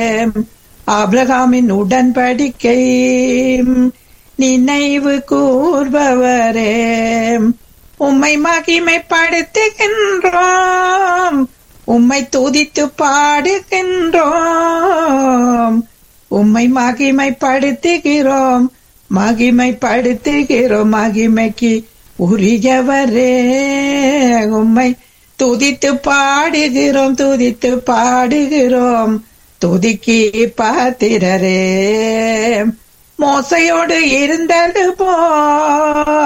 ஆபிரகாமின் உடன்படிக்கை நினைவு கூர்பவரே உம்மை மகிமைப்படுத்துகின்றோம் உம்மை துதித்து பாடுகின்றோம் உம்மை மகிமைப்படுத்துகிறோம் மகிமைப்படுத்துகிறோம் மகிமைக்கு உரியவரே உம்மை துதித்து பாடுகிறோம் துதித்து பாடுகிறோம் துதிக்கு பாத்திரரே மோசையோடு இருந்தது போ